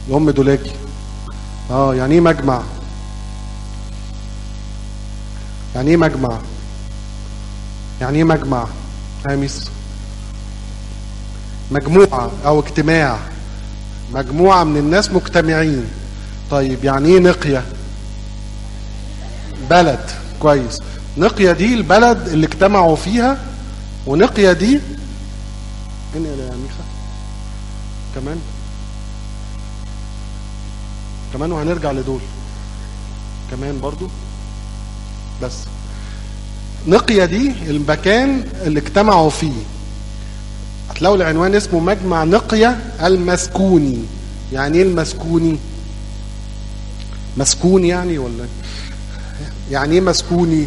الام دولاكي اه يعني ايه مجمع يعني ايه مجمع يعني ايه مجمع هامس مجموعة او اجتماع مجموعة من الناس مجتمعين طيب يعني ايه نقية بلد كويس نقية دي البلد اللي اجتمعوا فيها ونقية دي هنا يا ميخا كمان كمان وهنرجع لدول كمان برضو بس نقية دي المكان اللي اجتمعوا فيه هتلاقوا العنوان اسمه مجمع نقية المسكوني يعني ايه المسكوني مسكون يعني ولا يعني ايه مسكوني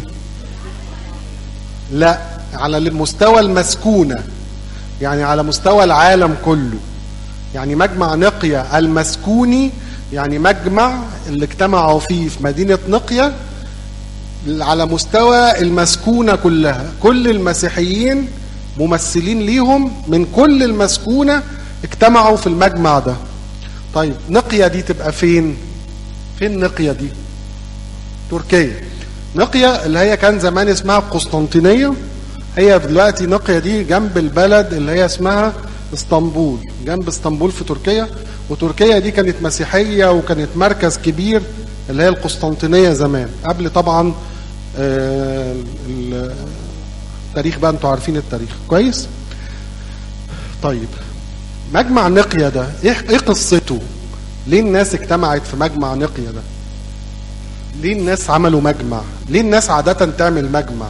لا على المستوى المسكونة يعني على مستوى العالم كله يعني مجمع نقية المسكوني يعني مجمع اللي اجتمعوا فيه في مدينة نقية على مستوى المسكونة كلها كل المسيحيين ممثلين ليهم من كل المسكونة اجتمعوا في المجمع ده طيب نقية دي تبقى فين فين نقية دي تركيا نقية اللي هي كان زمان اسمها قسطنطينية هي دلوقتي نقية دي جنب البلد اللي هي اسمها اسطنبول جنب اسطنبول في تركيا وتركيا دي كانت مسيحية وكانت مركز كبير اللي هي القسطنطينية زمان قبل طبعا آه التاريخ بقى انتوا عارفين التاريخ كويس طيب مجمع نقية ده ايه ايه قصته ليه الناس اجتمعت في مجمع نقية ده ليه الناس عملوا مجمع ليه الناس عادة تعمل مجمع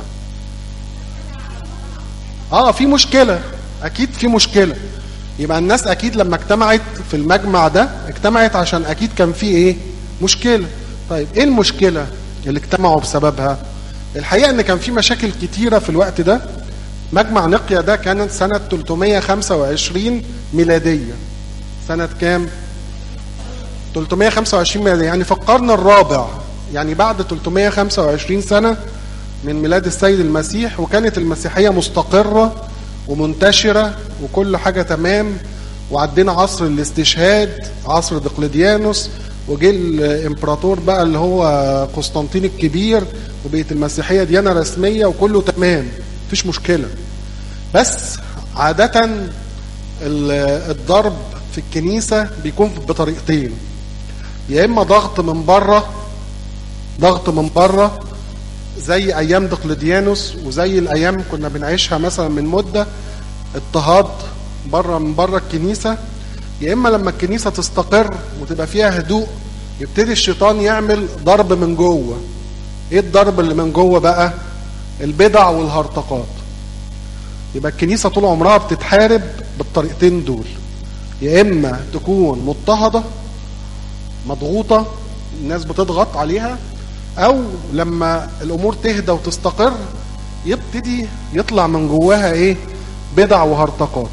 اه في مشكلة اكيد في مشكلة يبقى الناس اكيد لما اجتمعت في المجمع ده اجتمعت عشان اكيد كان في ايه مشكلة طيب ايه المشكلة اللي اجتمعوا بسببها الحقيقة ان كان في مشاكل كتيرة في الوقت ده مجمع نقيا ده كانت سنة 325 ميلادية سنة كام 325 ميلادية يعني في القرن الرابع يعني بعد 325 سنة من ميلاد السيد المسيح وكانت المسيحية مستقرة ومنتشرة وكل حاجة تمام وعدينا عصر الاستشهاد عصر دقلديانوس وجه الامبراطور بقى اللي هو قسطنطين الكبير وبقت المسيحيه ديانه رسميه وكله تمام مفيش مشكله بس عاده الضرب في الكنيسه بيكون بطريقتين يا اما ضغط من بره ضغط من بره زي ايام دقلديانوس وزي الايام كنا بنعيشها مثلا من مده اضطهاد بره من بره الكنيسه يا اما لما الكنيسه تستقر وتبقى فيها هدوء يبتدي الشيطان يعمل ضرب من جوه ايه الضرب اللي من جوه بقى البدع والهرطقات يبقى الكنيسه طول عمرها بتتحارب بالطريقتين دول يا اما تكون مضطهده مضغوطه الناس بتضغط عليها او لما الامور تهدى وتستقر يبتدي يطلع من جواها ايه بدع وهرطقات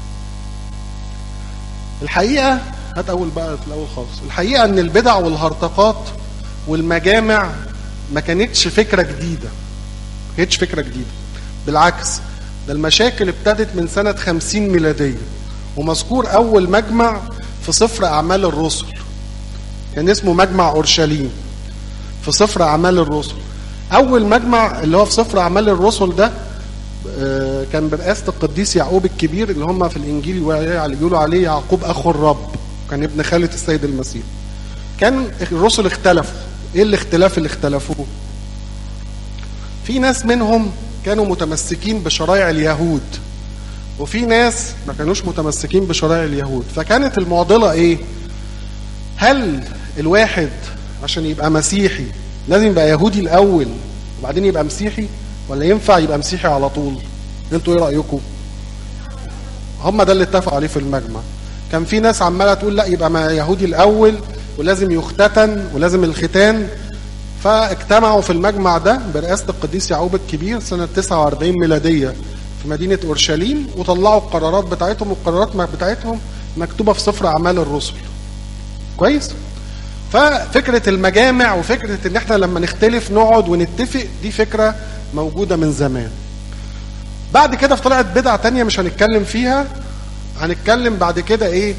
الحقيقه هات اول بقى في الاول خالص الحقيقه ان البدع والهرطقات والمجامع ما كانتش فكره جديده ما كانتش فكره جديده بالعكس ده المشاكل ابتدت من سنه 50 ميلاديه ومذكور اول مجمع في سفر اعمال الرسل كان اسمه مجمع اورشليم في سفر اعمال الرسل اول مجمع اللي هو في سفر اعمال الرسل ده كان برئاسه القديس يعقوب الكبير اللي هم في الانجيل يقولوا عليه يعقوب اخو الرب كان ابن خاله السيد المسيح كان الرسل اختلفوا ايه الاختلاف اللي اختلفوه في ناس منهم كانوا متمسكين بشرائع اليهود وفي ناس ما كانوش متمسكين بشرائع اليهود فكانت المعضله ايه هل الواحد عشان يبقى مسيحي لازم يبقى يهودي الاول وبعدين يبقى مسيحي ولا ينفع يبقى مسيحي على طول انتوا ايه رايكم هم ده اللي اتفقوا عليه في المجمع كان في ناس عماله تقول لا يبقى ما يهودي الاول ولازم يختتن ولازم الختان فاجتمعوا في المجمع ده برئاسه القديس يعقوب الكبير سنه 49 ميلاديه في مدينه اورشليم وطلعوا القرارات بتاعتهم والقرارات بتاعتهم مكتوبه في سفر اعمال الرسل كويس ففكره المجامع وفكره ان احنا لما نختلف نقعد ونتفق دي فكره موجوده من زمان بعد كده طلعت بدعه تانية مش هنتكلم فيها هنتكلم بعد كده ايه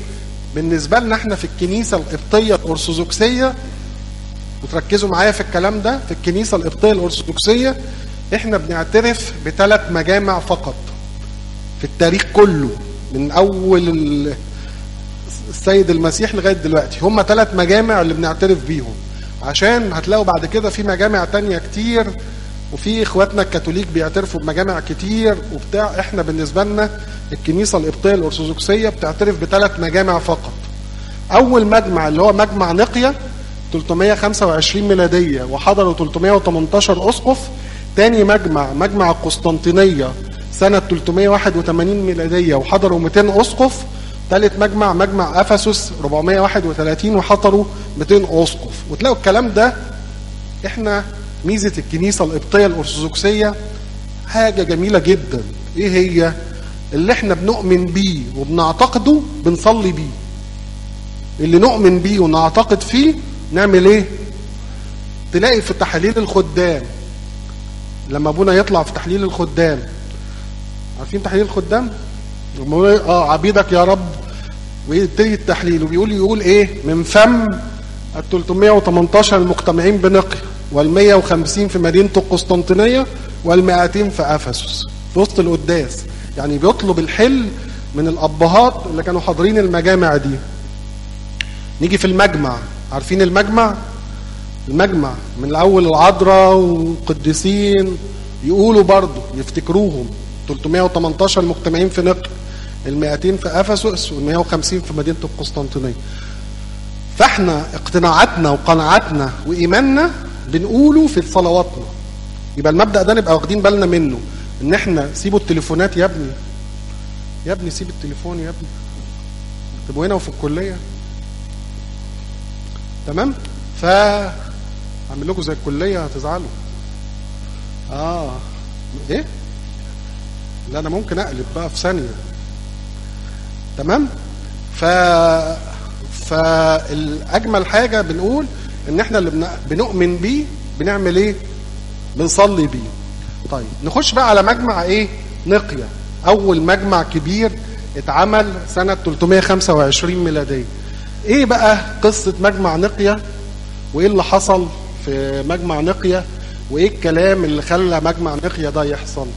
بالنسبة لنا احنا في الكنيسة القبطية الأرثوذكسية وتركزوا معايا في الكلام ده في الكنيسة القبطية الأرثوذكسية احنا بنعترف بثلاث مجامع فقط في التاريخ كله من أول ال- السيد المسيح لغاية دلوقتي هم ثلاث مجامع اللي بنعترف بيهم عشان هتلاقوا بعد كده في مجامع تانية كتير وفي اخواتنا الكاثوليك بيعترفوا بمجامع كتير وبتاع احنا بالنسبة لنا الكنيسة القبطية الأرثوذكسية بتعترف بثلاث مجامع فقط أول مجمع اللي هو مجمع نقية 325 ميلادية وحضروا 318 أسقف تاني مجمع مجمع القسطنطينية سنة 381 ميلادية وحضروا 200 أسقف ثالث مجمع مجمع أفسس 431 وحضروا 200 أسقف وتلاقوا الكلام ده احنا ميزة الكنيسة القبطية الأرثوذكسية حاجة جميلة جدا ايه هي اللي احنا بنؤمن بيه وبنعتقده بنصلي بيه اللي نؤمن بيه ونعتقد فيه نعمل ايه تلاقي في تحاليل الخدام لما ابونا يطلع في تحليل الخدام عارفين تحليل الخدام لما يقول إيه؟ اه عبيدك يا رب ويبتدي التحليل وبيقول يقول ايه من فم ال 318 المجتمعين بنقي وال 150 في مدينه القسطنطينيه وال 200 في افسس في وسط القداس يعني بيطلب الحل من الابهات اللي كانوا حاضرين المجامع دي نيجي في المجمع عارفين المجمع المجمع من الاول العذراء والقديسين يقولوا برضه يفتكروهم 318 مجتمعين في نقل ال 200 في افسس وال 150 في مدينه القسطنطينيه فاحنا اقتناعاتنا وقناعاتنا وايماننا بنقوله في صلواتنا يبقى المبدا ده نبقى واخدين بالنا منه ان احنا سيبوا التليفونات يا ابني يا ابني سيب التليفون يا ابني تبقوا هنا وفي الكليه تمام ف اعمل لكم زي الكليه هتزعلوا اه ايه لا انا ممكن اقلب بقى في ثانيه تمام ف فالاجمل حاجه بنقول ان احنا اللي بن- بنؤمن بيه بنعمل ايه بنصلي بيه طيب نخش بقى على مجمع ايه نقيه اول مجمع كبير اتعمل سنه 325 ميلاديه ايه بقى قصه مجمع نقيه وايه اللي حصل في مجمع نقيه وايه الكلام اللي خلى مجمع نقيه ده يحصل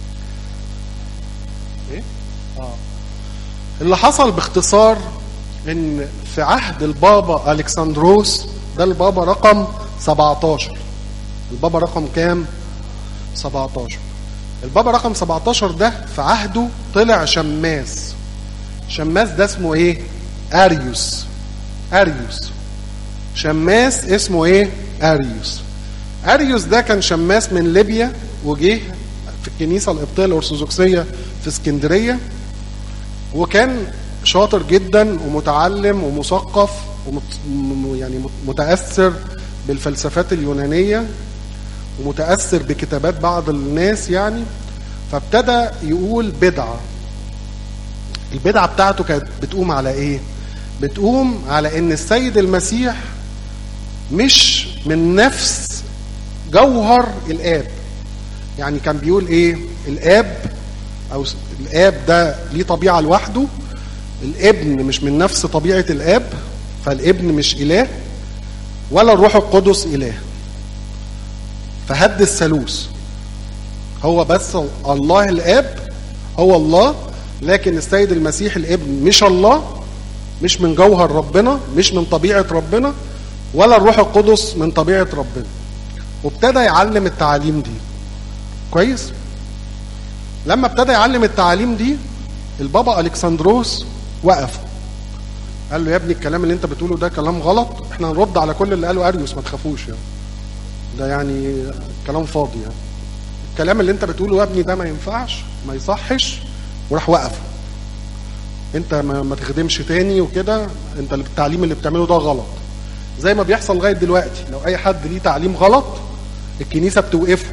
ايه اه اللي حصل باختصار ان في عهد البابا الكسندروس ده البابا رقم 17 البابا رقم كام 17 البابا رقم 17 ده في عهده طلع شماس شماس ده اسمه ايه اريوس اريوس شماس اسمه ايه اريوس اريوس ده كان شماس من ليبيا وجه في الكنيسه القبطيه الارثوذكسيه في اسكندريه وكان شاطر جدا ومتعلم ومثقف ومت م- يعني مت- متاثر بالفلسفات اليونانيه ومتاثر بكتابات بعض الناس يعني فابتدى يقول بدعه البدعه بتاعته كانت بتقوم على ايه بتقوم على ان السيد المسيح مش من نفس جوهر الاب يعني كان بيقول ايه الاب او س- الاب ده ليه طبيعه لوحده الابن مش من نفس طبيعه الاب فالابن مش اله ولا الروح القدس اله فهد الثالوث هو بس الله الاب هو الله لكن السيد المسيح الابن مش الله مش من جوهر ربنا مش من طبيعه ربنا ولا الروح القدس من طبيعه ربنا وابتدى يعلم التعاليم دي كويس لما ابتدى يعلم التعاليم دي البابا الكسندروس وقف قال له يا ابني الكلام اللي انت بتقوله ده كلام غلط احنا هنرد على كل اللي قاله اريوس ما تخافوش يعني ده يعني كلام فاضي يعني الكلام اللي انت بتقوله يا ابني ده ما ينفعش ما يصحش وراح وقف انت ما, ما تخدمش تاني وكده انت اللي التعليم اللي بتعمله ده غلط زي ما بيحصل لغايه دلوقتي لو اي حد ليه تعليم غلط الكنيسه بتوقفه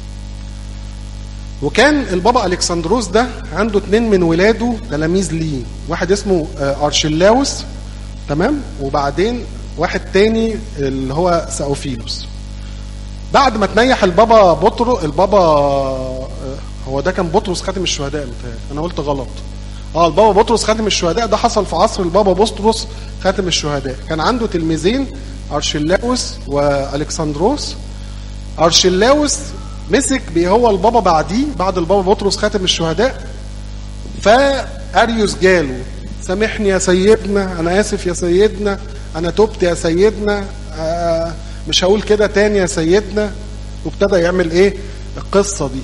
وكان البابا الكسندروس ده عنده اتنين من ولاده تلاميذ ليه واحد اسمه آه، ارشلاوس تمام وبعدين واحد تاني اللي هو ساوفيلوس بعد ما تنيح البابا بطرو البابا آه، هو ده كان بطرس خاتم الشهداء متهيألي انا قلت غلط اه البابا بطرس خاتم الشهداء ده حصل في عصر البابا بطرس خاتم الشهداء كان عنده تلميذين ارشلاوس والكسندروس ارشلاوس مسك بيه هو البابا بعديه بعد البابا بطرس خاتم الشهداء فاريوس جاله سامحني يا سيدنا انا اسف يا سيدنا انا تبت يا سيدنا آه مش هقول كده تاني يا سيدنا وابتدى يعمل ايه القصه دي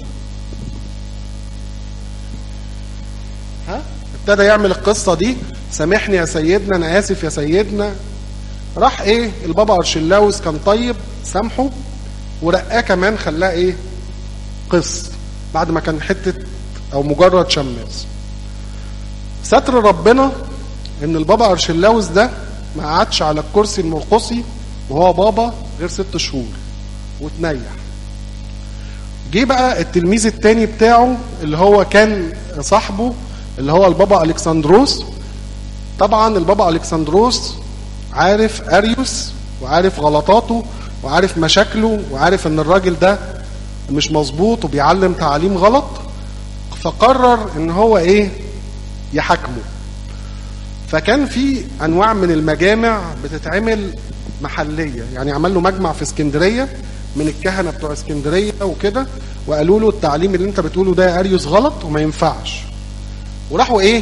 ها ابتدى يعمل القصه دي سامحني يا سيدنا انا اسف يا سيدنا راح ايه البابا ارشلاوس كان طيب سامحه ورقاه كمان خلاه ايه قس بعد ما كان حته او مجرد شماس ستر ربنا ان البابا ارشلاوس ده ما قعدش على الكرسي المرقصي وهو بابا غير ست شهور وتنيح جه بقى التلميذ التاني بتاعه اللي هو كان صاحبه اللي هو البابا الكسندروس طبعا البابا الكسندروس عارف اريوس وعارف غلطاته وعارف مشاكله وعارف ان الراجل ده مش مظبوط وبيعلم تعاليم غلط فقرر ان هو ايه يحاكمه فكان في انواع من المجامع بتتعمل محليه يعني عمل له مجمع في اسكندريه من الكهنه بتوع اسكندريه وكده وقالوا له التعليم اللي انت بتقوله ده يا اريوس غلط وما ينفعش وراحوا ايه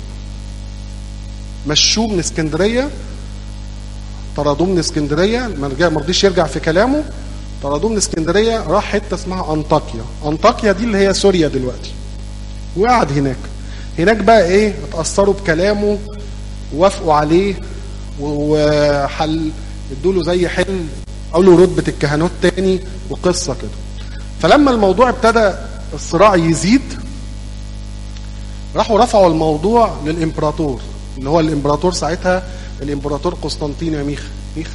مشوه من اسكندريه طردوه من اسكندريه ما رضيش يرجع في كلامه طردوه من اسكندريه راح حته اسمها انطاكيا انطاكيا دي اللي هي سوريا دلوقتي وقعد هناك هناك بقى ايه اتاثروا بكلامه وافقوا عليه وحل ادوا له زي حل قالوا رتبه الكهنوت تاني وقصه كده فلما الموضوع ابتدى الصراع يزيد راحوا رفعوا الموضوع للامبراطور اللي هو الامبراطور ساعتها الامبراطور قسطنطين يا ميخا ميخا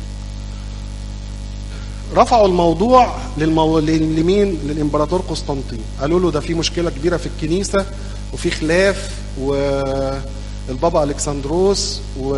رفعوا الموضوع للمو... لمين للامبراطور قسطنطين قالوا له ده في مشكله كبيره في الكنيسه وفي خلاف والبابا الكسندروس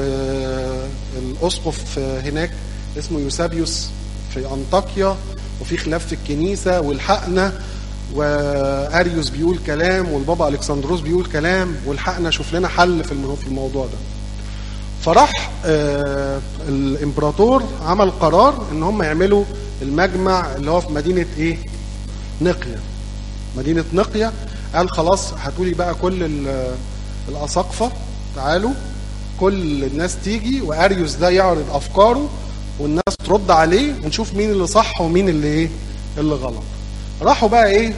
والاسقف هناك اسمه يوسابيوس في انطاكيا وفي خلاف في الكنيسه والحقنا واريوس بيقول كلام والبابا الكسندروس بيقول كلام والحقنا شوف لنا حل في الموضوع ده فراح آه الامبراطور عمل قرار ان هم يعملوا المجمع اللي هو في مدينه ايه نقيه مدينه نقيه قال خلاص هاتوا لي بقى كل الاساقفه تعالوا كل الناس تيجي واريوس ده يعرض افكاره والناس ترد عليه ونشوف مين اللي صح ومين اللي ايه اللي غلط راحوا بقى ايه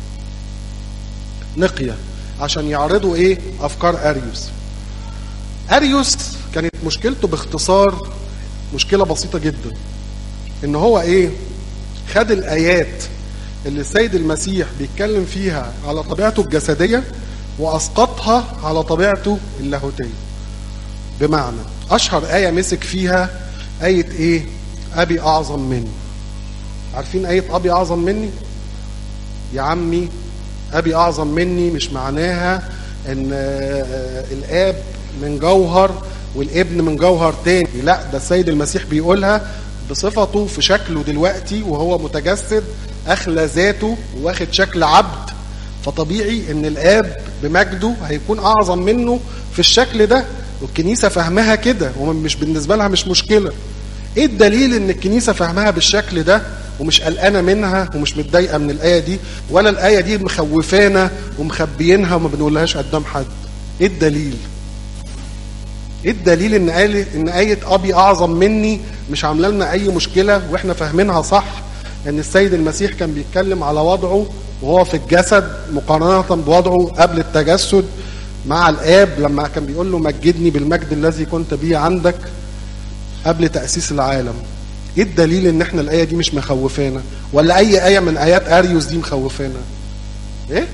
نقيه عشان يعرضوا ايه افكار اريوس اريوس كانت مشكلته باختصار مشكله بسيطه جدا ان هو ايه خد الايات اللي السيد المسيح بيتكلم فيها على طبيعته الجسديه واسقطها على طبيعته اللاهوتيه بمعنى اشهر ايه مسك فيها ايه ايه ابي اعظم مني عارفين ايه ابي اعظم مني يا عمي ابي اعظم مني مش معناها ان الاب من جوهر والابن من جوهر تاني لا ده السيد المسيح بيقولها بصفته في شكله دلوقتي وهو متجسد اخلى ذاته واخد شكل عبد فطبيعي ان الاب بمجده هيكون اعظم منه في الشكل ده والكنيسه فهمها كده ومش بالنسبه لها مش مشكله ايه الدليل ان الكنيسه فهمها بالشكل ده ومش قلقانه منها ومش متضايقه من الايه دي ولا الايه دي مخوفانا ومخبيينها وما بنقولهاش قدام حد ايه الدليل ايه الدليل ان قال ان ايه ابي اعظم مني مش عامله لنا اي مشكله واحنا فاهمينها صح ان السيد المسيح كان بيتكلم على وضعه وهو في الجسد مقارنه بوضعه قبل التجسد مع الاب لما كان بيقول له مجدني بالمجد الذي كنت به عندك قبل تاسيس العالم ايه الدليل ان احنا الايه دي مش مخوفانا ولا اي ايه من ايات اريوس دي مخوفانا ايه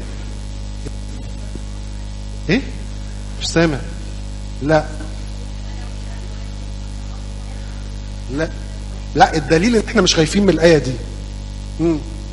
ايه مش سامع لا لا لا الدليل ان احنا مش خايفين من الايه دي مم.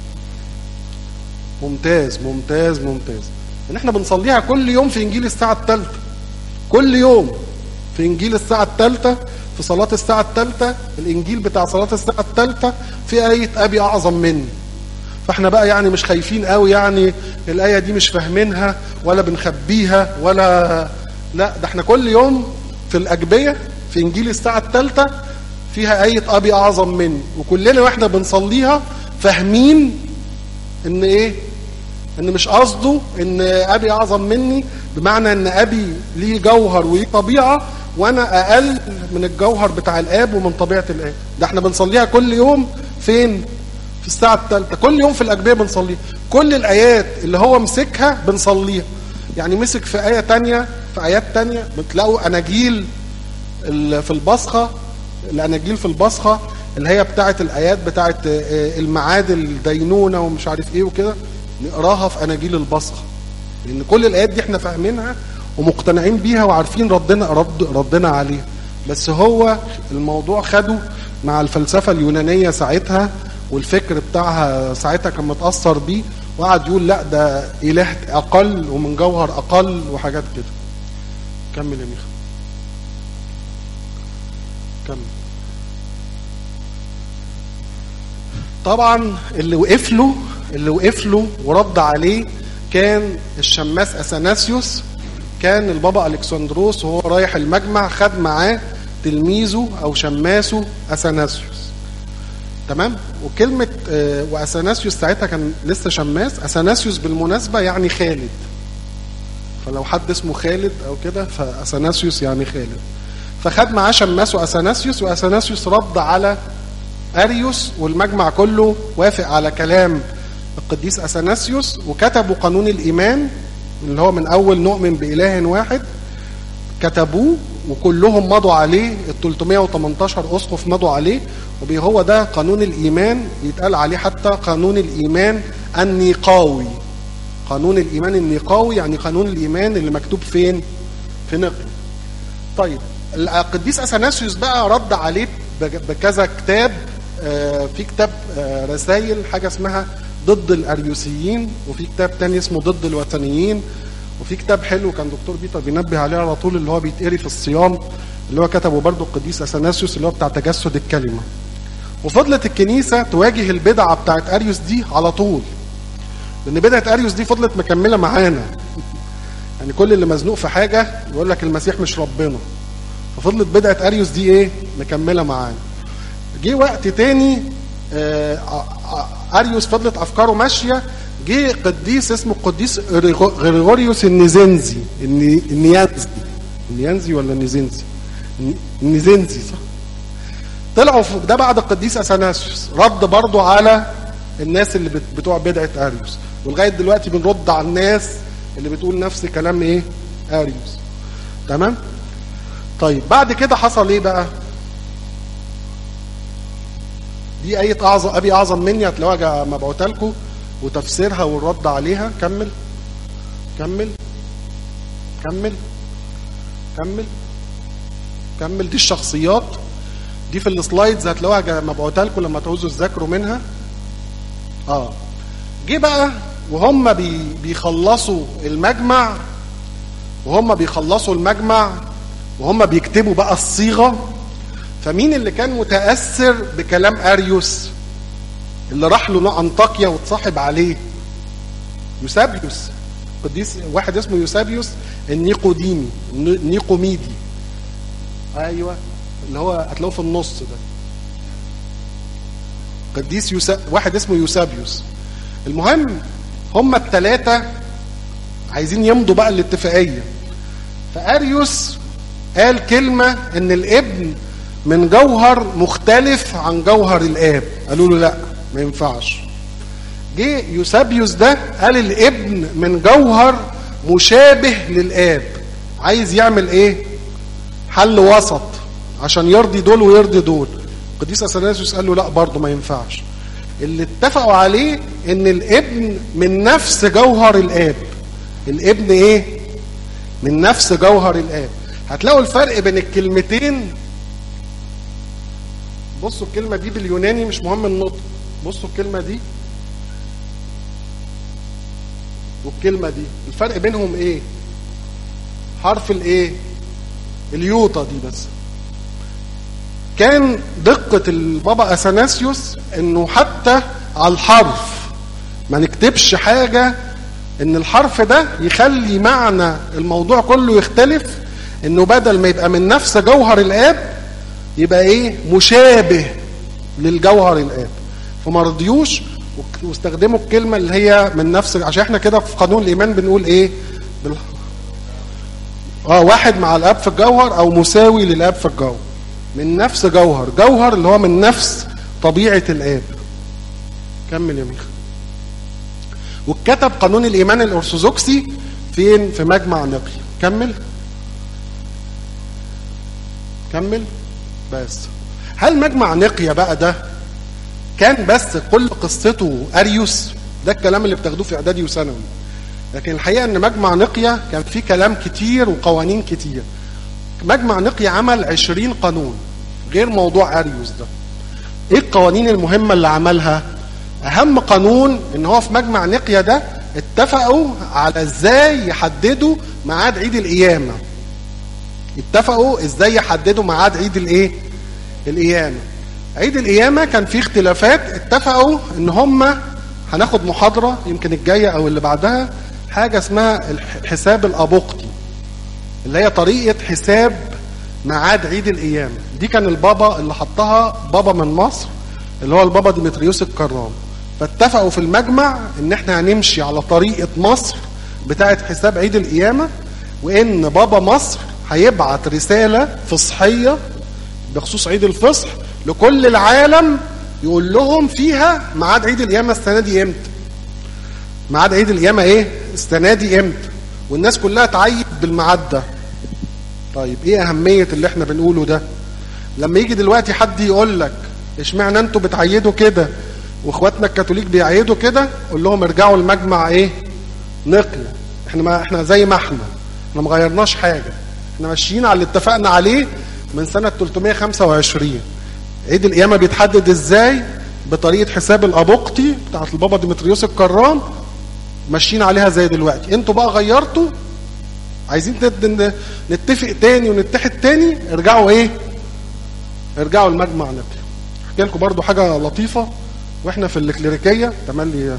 ممتاز ممتاز ممتاز ان احنا بنصليها كل يوم في انجيل الساعه الثالثه كل يوم في انجيل الساعه الثالثه في صلاه الساعه الثالثه الانجيل بتاع صلاه الساعه الثالثه في ايه ابي اعظم مني فاحنا بقى يعني مش خايفين قوي يعني الآية دي مش فاهمينها ولا بنخبيها ولا لا ده احنا كل يوم في الأجبية في إنجيل الساعة الثالثة فيها آية أبي أعظم مني وكلنا واحنا بنصليها فاهمين إن إيه إن مش قصده إن أبي أعظم مني بمعنى إن أبي ليه جوهر وليه طبيعة وأنا أقل من الجوهر بتاع الآب ومن طبيعة الآب ده احنا بنصليها كل يوم فين في الساعة الثالثة كل يوم في الأجبية بنصليها كل الآيات اللي هو مسكها بنصليها يعني مسك في آية تانية في آيات تانية بتلاقوا أناجيل في البصخة الأناجيل في البصخة اللي هي بتاعت الآيات بتاعت المعاد الدينونة ومش عارف إيه وكده نقراها في أناجيل البصخة لأن كل الآيات دي احنا فاهمينها ومقتنعين بيها وعارفين ردنا رد ردنا عليها بس هو الموضوع خده مع الفلسفة اليونانية ساعتها والفكر بتاعها ساعتها كان متأثر بيه وقعد يقول لا ده إله أقل ومن جوهر أقل وحاجات كده كمل يا ميخا كمل طبعا اللي وقف له اللي وقف له ورد عليه كان الشماس اثناسيوس كان البابا الكسندروس وهو رايح المجمع خد معاه تلميذه او شماسه اثناسيوس تمام وكلمه آه واثناسيوس ساعتها كان لسه شماس اثناسيوس بالمناسبه يعني خالد فلو حد اسمه خالد او كده فاثناسيوس يعني خالد فخد معاه شماسه اثناسيوس واثناسيوس رد على اريوس والمجمع كله وافق على كلام القديس اثناسيوس وكتبوا قانون الايمان اللي هو من اول نؤمن باله واحد كتبوه وكلهم مضوا عليه ال 318 اسقف مضوا عليه وهو ده قانون الايمان يتقال عليه حتى قانون الايمان النيقاوي قانون الايمان النيقاوي يعني قانون الايمان اللي مكتوب فين في نقل طيب القديس اثناسيوس بقى رد عليه بكذا كتاب في كتاب رسائل حاجه اسمها ضد الاريوسيين وفي كتاب تاني اسمه ضد الوثنيين وفي كتاب حلو كان دكتور بيتر بينبه عليه على طول اللي هو بيتقري في الصيام اللي هو كتبه برضه القديس اثناسيوس اللي هو بتاع تجسد الكلمه وفضلت الكنيسه تواجه البدعه بتاعت اريوس دي على طول لان بدعه اريوس دي فضلت مكمله معانا يعني كل اللي مزنوق في حاجه يقول لك المسيح مش ربنا ففضلت بدعه اريوس دي ايه مكمله معانا جه وقت تاني اريوس فضلت افكاره ماشيه جه قديس اسمه القديس غريغوريوس النيزنزي النيانزي النيانزي ولا النيزنزي النيزنزي صح طلعوا ده بعد القديس اثناسيوس رد برضه على الناس اللي بتوع بدعه اريوس ولغايه دلوقتي بنرد على الناس اللي بتقول نفس كلام ايه اريوس تمام طيب بعد كده حصل ايه بقى دي آية أعظم أبي أعظم مني هتلاقوها مبعوتة لكم وتفسيرها والرد عليها كمل كمل كمل كمل كمل دي الشخصيات دي في السلايدز هتلاقوها مبعوتة لكم لما تعوزوا تذاكروا منها اه جه بقى وهم بي بيخلصوا المجمع وهم بيخلصوا المجمع وهم بيكتبوا بقى الصيغه فمين اللي كان متأثر بكلام أريوس اللي راح له أنطاكيا واتصاحب عليه يوسابيوس قديس واحد اسمه يوسابيوس النيقوديمي النيقوميدي ايوه اللي هو هتلاقوه في النص ده قديس يوسا واحد اسمه يوسابيوس المهم هما الثلاثه عايزين يمضوا بقى الاتفاقيه فاريوس قال كلمه ان الابن من جوهر مختلف عن جوهر الاب قالوا له لا ما ينفعش جه يوسابيوس ده قال الابن من جوهر مشابه للاب عايز يعمل ايه حل وسط عشان يرضي دول ويرضي دول القديس اثناسيوس قال له لا برضه ما ينفعش اللي اتفقوا عليه ان الابن من نفس جوهر الاب الابن ايه من نفس جوهر الاب هتلاقوا الفرق بين الكلمتين بصوا الكلمة دي باليوناني مش مهم النطق بصوا الكلمة دي والكلمة دي الفرق بينهم ايه حرف الايه اليوطة دي بس كان دقة البابا اثناسيوس انه حتى على الحرف ما نكتبش حاجة ان الحرف ده يخلي معنى الموضوع كله يختلف انه بدل ما يبقى من نفس جوهر الاب يبقى ايه مشابه للجوهر الاب فما رضيوش واستخدموا الكلمة اللي هي من نفس عشان احنا كده في قانون الايمان بنقول ايه بال... اه واحد مع الاب في الجوهر او مساوي للاب في الجوهر من نفس جوهر جوهر اللي هو من نفس طبيعة الاب كمل يا ميخا واتكتب قانون الايمان الارثوذكسي فين في مجمع نقي كمل كمل بس هل مجمع نقيا بقى ده كان بس كل قصته اريوس ده الكلام اللي بتاخدوه في اعدادي وثانوي لكن الحقيقه ان مجمع نقيا كان فيه كلام كتير وقوانين كتير مجمع نقيا عمل عشرين قانون غير موضوع اريوس ده ايه القوانين المهمه اللي عملها اهم قانون ان هو في مجمع نقيا ده اتفقوا على ازاي يحددوا ميعاد عيد القيامه اتفقوا ازاي يحددوا ميعاد عيد الايه القيامه عيد القيامه كان فيه اختلافات اتفقوا ان هم هناخد محاضره يمكن الجايه او اللي بعدها حاجه اسمها الحساب الابوقتي اللي هي طريقه حساب ميعاد عيد القيامه دي كان البابا اللي حطها بابا من مصر اللي هو البابا ديمتريوس الكرام فاتفقوا في المجمع ان احنا هنمشي على طريقه مصر بتاعه حساب عيد القيامه وان بابا مصر هيبعت رساله فصحيه بخصوص عيد الفصح لكل العالم يقول لهم فيها ميعاد عيد القيامه السنه دي امتى ميعاد عيد القيامه ايه السنه دي امتى والناس كلها تعيد بالميعاد ده طيب ايه اهميه اللي احنا بنقوله ده لما يجي دلوقتي حد يقول لك اشمعنى انتوا بتعيدوا كده واخواتنا الكاثوليك بيعيدوا كده قول لهم ارجعوا المجمع ايه نقي احنا ما احنا زي ما احنا احنا ما غيرناش حاجه احنا ماشيين على اللي اتفقنا عليه من سنه 325 عيد القيامه بيتحدد ازاي بطريقه حساب الابوقتي بتاعت البابا ديمتريوس الكرام ماشيين عليها زي دلوقتي انتوا بقى غيرتوا عايزين نتفق تاني ونتحد تاني ارجعوا ايه ارجعوا المجمع نقي احكي لكم برضو حاجه لطيفه واحنا في الكليريكيه تملي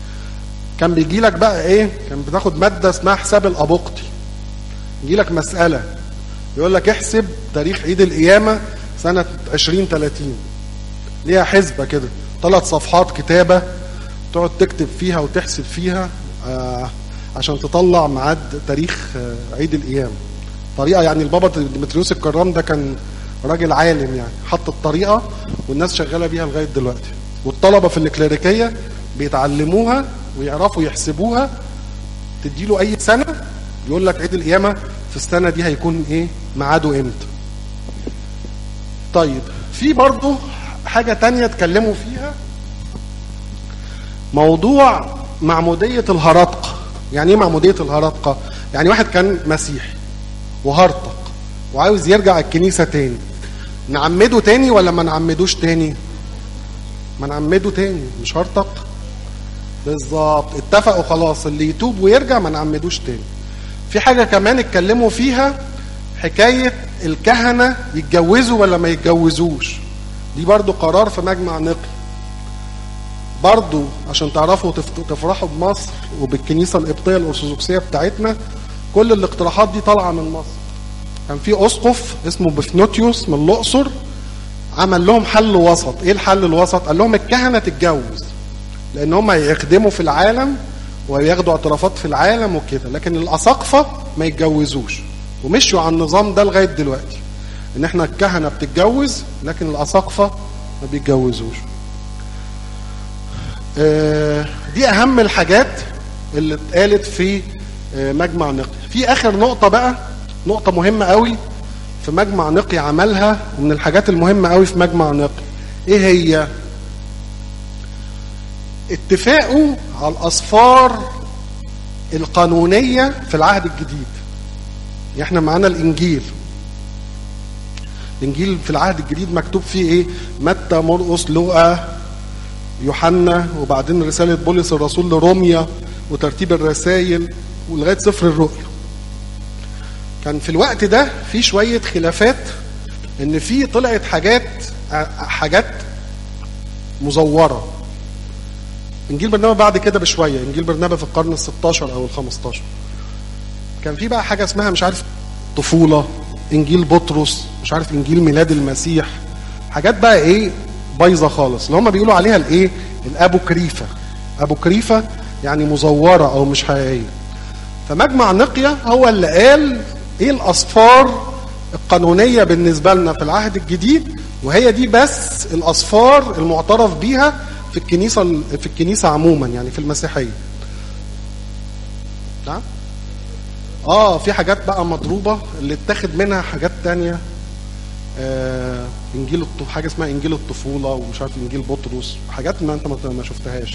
كان بيجي لك بقى ايه كان بتاخد ماده اسمها حساب الابوقتي يجي لك مساله يقول لك احسب تاريخ عيد القيامه سنه 2030 ليها حسبه كده ثلاث صفحات كتابه تقعد تكتب فيها وتحسب فيها آه عشان تطلع ميعاد تاريخ آه عيد القيامه طريقه يعني البابا ديمتريوس الكرام ده كان راجل عالم يعني حط الطريقه والناس شغاله بيها لغايه دلوقتي والطلبه في الكليريكيه بيتعلموها ويعرفوا يحسبوها تديله اي سنه يقول لك عيد القيامه في السنه دي هيكون ايه ميعاده امتى طيب في برضه حاجه تانية اتكلموا فيها موضوع معموديه الهرطقه يعني ايه معموديه الهرطقه يعني واحد كان مسيحي وهرطق وعاوز يرجع الكنيسه تاني نعمده تاني ولا ما نعمدوش تاني ما نعمده تاني مش هرطق بالظبط اتفقوا خلاص اللي يتوب ويرجع ما نعمدوش تاني في حاجة كمان اتكلموا فيها حكاية الكهنة يتجوزوا ولا ما يتجوزوش دي برضو قرار في مجمع نقي برضو عشان تعرفوا تفرحوا بمصر وبالكنيسة القبطية الأرثوذكسية بتاعتنا كل الاقتراحات دي طالعة من مصر كان في أسقف اسمه بفنوتيوس من الأقصر عمل لهم حل وسط ايه الحل الوسط قال لهم الكهنة تتجوز لان هم يخدموا في العالم وياخدوا اعترافات في العالم وكده لكن الاساقفه ما يتجوزوش ومشوا على النظام ده لغايه دلوقتي ان احنا الكهنه بتتجوز لكن الاساقفه ما بيتجوزوش آه دي اهم الحاجات اللي اتقالت في آه مجمع نقي في اخر نقطه بقى نقطه مهمه قوي في مجمع نقي عملها ومن الحاجات المهمه قوي في مجمع نقي ايه هي اتفاقه على الأصفار القانونية في العهد الجديد احنا معانا الإنجيل الإنجيل في العهد الجديد مكتوب فيه إيه متى مرقس لوقا يوحنا وبعدين رسالة بولس الرسول لروميا وترتيب الرسائل ولغاية سفر الرؤيا كان في الوقت ده في شوية خلافات إن في طلعت حاجات حاجات مزورة انجيل برنابا بعد كده بشويه انجيل برنابا في القرن ال16 او ال15 كان في بقى حاجه اسمها مش عارف طفوله انجيل بطرس مش عارف انجيل ميلاد المسيح حاجات بقى ايه بايظه خالص اللي هم بيقولوا عليها الايه الابوكريفه ابوكريفه يعني مزوره او مش حقيقيه فمجمع نقيا هو اللي قال ايه الاصفار القانونيه بالنسبه لنا في العهد الجديد وهي دي بس الاصفار المعترف بيها في الكنيسه في الكنيسه عموما يعني في المسيحيه نعم اه في حاجات بقى مضروبه اللي اتاخد منها حاجات تانية آه انجيل الط... حاجه اسمها انجيل الطفوله ومش عارف انجيل بطرس حاجات ما انت ما شفتهاش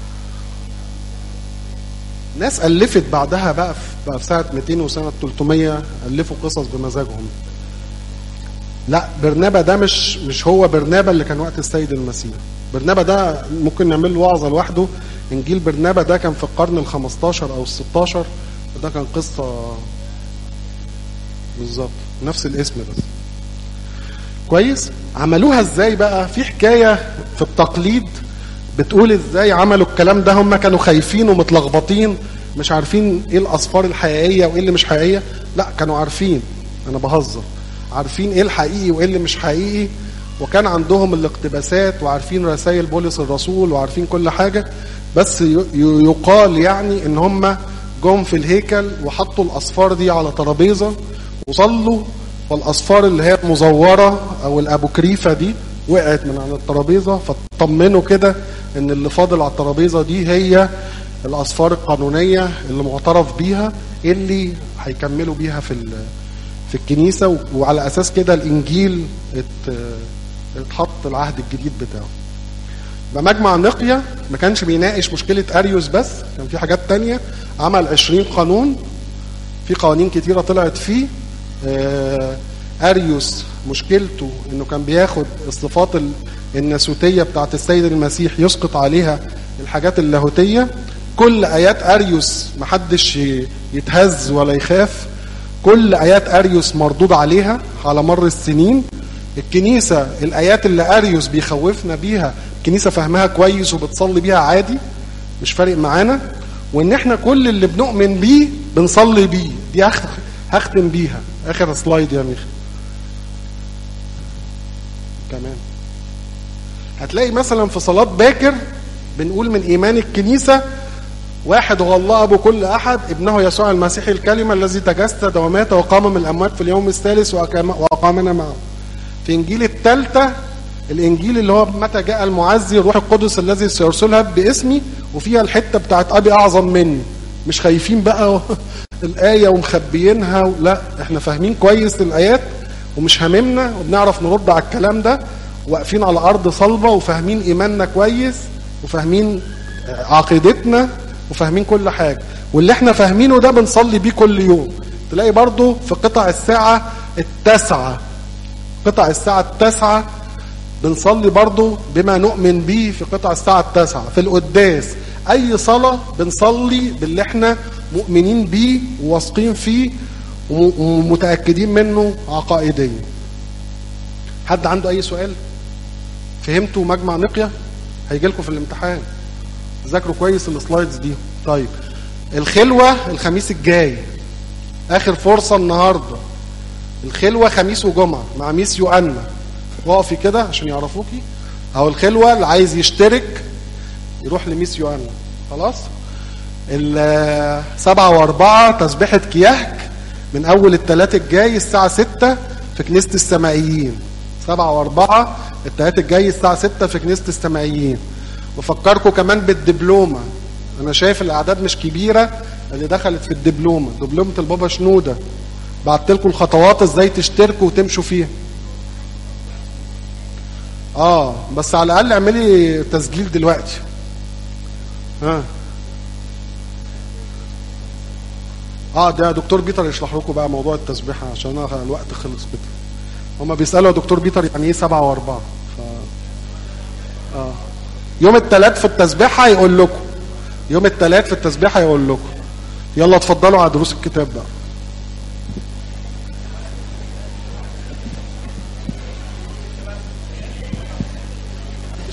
ناس الفت بعدها بقى في, بقى في سنه 200 وسنه 300 الفوا قصص بمزاجهم لا برنابا ده مش مش هو برنابا اللي كان وقت السيد المسيح برنابا ده ممكن نعمل له وعظه لوحده انجيل برنابا ده كان في القرن ال 15 او ال 16 ده كان قصه بالظبط نفس الاسم بس كويس عملوها ازاي بقى في حكايه في التقليد بتقول ازاي عملوا الكلام ده هم كانوا خايفين ومتلخبطين مش عارفين ايه الاصفار الحقيقيه وايه اللي مش حقيقيه لا كانوا عارفين انا بهزر عارفين ايه الحقيقي وايه اللي مش حقيقي وكان عندهم الاقتباسات وعارفين رسائل بولس الرسول وعارفين كل حاجه بس يقال يعني ان هم جم في الهيكل وحطوا الاصفار دي على ترابيزه وصلوا والاصفار اللي هي مزوره او الابوكريفه دي وقعت من على الترابيزه فاطمنوا كده ان اللي فاضل على الترابيزه دي هي الاصفار القانونيه اللي معترف بيها اللي هيكملوا بيها في في الكنيسه وعلى اساس كده الانجيل اتحط العهد الجديد بتاعه يبقى مجمع نقيا ما كانش بيناقش مشكله اريوس بس كان في حاجات تانية عمل 20 قانون في قوانين كتيره طلعت فيه اريوس مشكلته انه كان بياخد الصفات الناسوتيه بتاعت السيد المسيح يسقط عليها الحاجات اللاهوتيه كل ايات اريوس محدش يتهز ولا يخاف كل ايات اريوس مردود عليها على مر السنين الكنيسه الايات اللي اريوس بيخوفنا بيها الكنيسه فاهمها كويس وبتصلي بيها عادي مش فارق معانا وان احنا كل اللي بنؤمن بيه بنصلي بيه دي هختم بيها اخر سلايد يا ميخا كمان هتلاقي مثلا في صلاة باكر بنقول من إيمان الكنيسة واحد هو الله أبو كل أحد ابنه يسوع المسيح الكلمة الذي تجسد ومات وقام من الأموات في اليوم الثالث وأقامنا معه في إنجيل الثالثة الإنجيل اللي هو متى جاء المعزي الروح القدس الذي سيرسلها باسمي وفيها الحتة بتاعت أبي أعظم مني مش خايفين بقى الآية ومخبيينها لا احنا فاهمين كويس الآيات ومش هاممنا وبنعرف نرد على الكلام ده واقفين على ارض صلبه وفاهمين ايماننا كويس وفاهمين عقيدتنا وفاهمين كل حاجه واللي احنا فاهمينه ده بنصلي بيه كل يوم تلاقي برضو في قطع الساعه التاسعه قطع الساعه التاسعه بنصلي برضو بما نؤمن به في قطع الساعه التاسعه في القداس اي صلاه بنصلي باللي احنا مؤمنين بيه وواثقين فيه ومتاكدين منه عقائديا حد عنده اي سؤال فهمتوا مجمع نقيا هيجي لكم في الامتحان ذاكروا كويس السلايدز دي طيب الخلوه الخميس الجاي اخر فرصه النهارده الخلوه خميس وجمعه مع ميس يوأنا وقفي كده عشان يعرفوكي اهو الخلوه اللي عايز يشترك يروح لميس يوأنا خلاص السبعة واربعة تسبيحة كيهك من أول الثلاث الجاي الساعة ستة في كنيسة السمائيين سبعة واربعة الثلاث الجاي الساعة ستة في كنيسة السمائيين وفكركم كمان بالدبلومة أنا شايف الأعداد مش كبيرة اللي دخلت في الدبلومة دبلومة البابا شنودة بعت لكم الخطوات ازاي تشتركوا وتمشوا فيها اه بس على الاقل اعملي تسجيل دلوقتي ها اه ده دكتور بيتر يشرح لكم بقى موضوع التسبيحه عشان انا الوقت خلص كده هما بيسالوا يا دكتور بيتر يعني ايه سبعة واربعة ف... اه يوم الثلاث في التسبيحه يقول لكم يوم الثلاث في التسبيحه يقول لكم يلا اتفضلوا على دروس الكتاب بقى